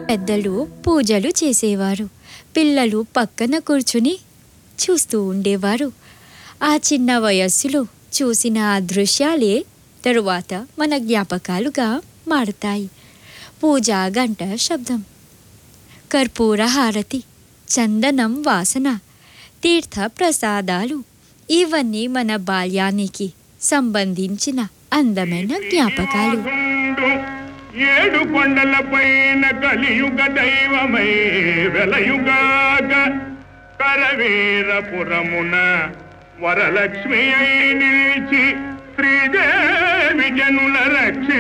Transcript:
పెద్దలు పూజలు చేసేవారు పిల్లలు పక్కన కూర్చుని చూస్తూ ఉండేవారు ఆ చిన్న వయస్సులో చూసిన ఆ దృశ్యాలే తరువాత మన జ్ఞాపకాలుగా మారతాయి పూజా గంట శబ్దం కర్పూర హారతి చందనం వాసన తీర్థ ప్రసాదాలు ఇవన్నీ మన బాల్యానికి సంబంధించిన అందమైన జ్ఞాపకాలు వాసుండు ఏడు కొండల పైన కలియుగ దైవమై వెలయుగాక కరవీరపురమున వరలక్ష్మి అయి నిలిచి శ్రీదేవి జనుల రక్షి